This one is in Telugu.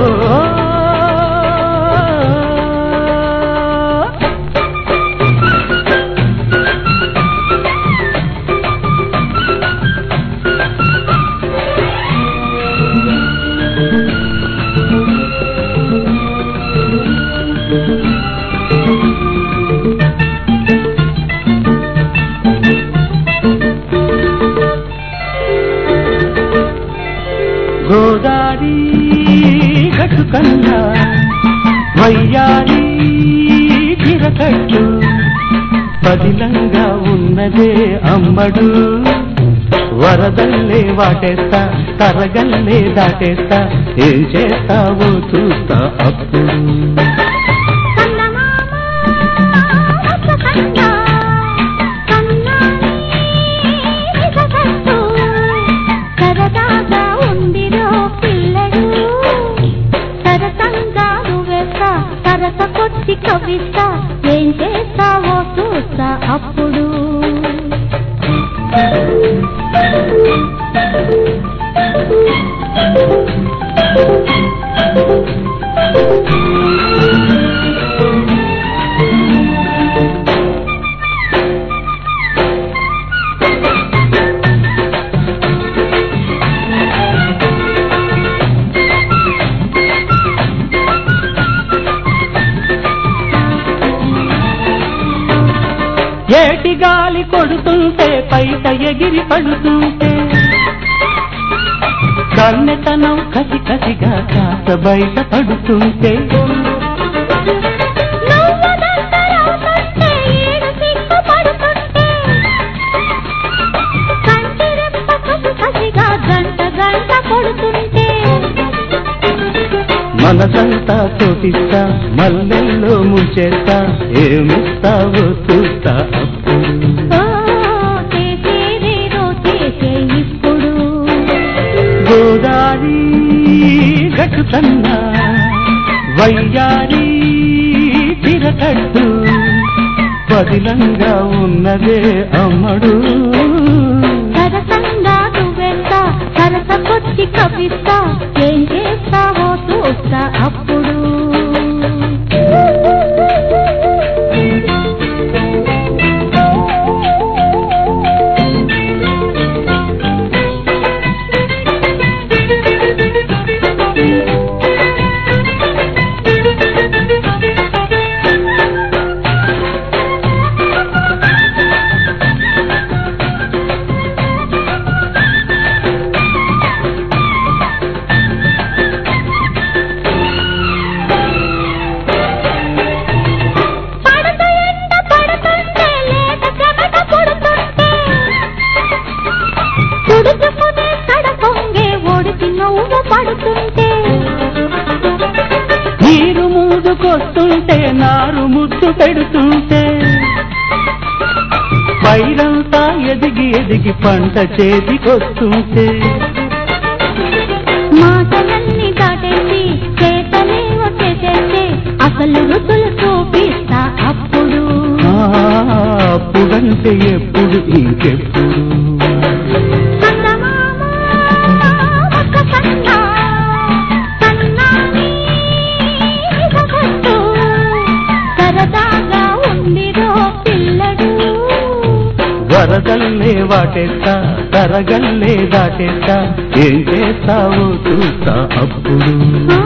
గోదారి గట్టు కన్నా వయ్యారి చిరకట్టు పదిలంగా ఉన్నదే అమ్మడు వరదల్లే వాటేస్తా తరగల్లే దాటేస్తా ఏం చేస్తావో చూస్తా అప్పుడు చందమామ రసకన్నా కన్నాని విసగట్టు సరదాగా ఉందిరో పిల్లడు సరసంగా నువ్వేస్తా సరసకొచ్చి కవిస్తా ఏం చేస్తావో చూస్తా అప్పుడు ఏటి గాలి కొడుతుంటే పైట ఎగిరి పడుతుంటే కన్నెతనం కసి కసిగా కాస్త బయట పడుతుంటే నువ్వు దగ్గరవుతుంటే ఏడు సిగ్గుపడుతుంటే కంటి రెప్ప కసి కసిగా గంట గంట కొడుతుంటే మనసంతా చోటిస్తా మల్లెల్లో ముంచేస్తా ఏమిస్తావో చూస్తా అప్పుడు ఓ చేసేదేదో చేసే ఇప్పుడు గోదారి గట్టు కన్నా వయ్యారి తిరకట్టు పదిలంగా ఉన్నదే అమ్మడు సరసంగా నువ్వెంత సరసకొచ్చి కవిస్తా ఏం చేస్తావో చూస్తా అప్పుడు పడత ఎండ పడుతుంటే లేత చెమట పుడుతుంటే తుడుచుకునే తడ పొంగే ఒడిసి నువ్వు పడుతుంటే నీరు మూదుకొస్తుంటే నారు ముద్దు పెడుతుంటే పైరంతా ఎదిగి ఎదిగి పంట చేతికొస్తుంటే మాటలన్నీ దాటేసి చేతలే వచ్చేసేసి అసలు రుచులు చూపిస్తా అప్పుడు ఆ, అప్పుడంటే ఎప్పుడు ఇంకెప్పుడు చందమామ ఒక్క కన్నా, కన్నాని విసగట్టు, సరదాగా ఉందిరో పిల్లడు వరదల్లే వాటేస్తా తరగల్లే దాటేస్తా ఏం చేస్తావో చూస్తా అప్పుడు ఆ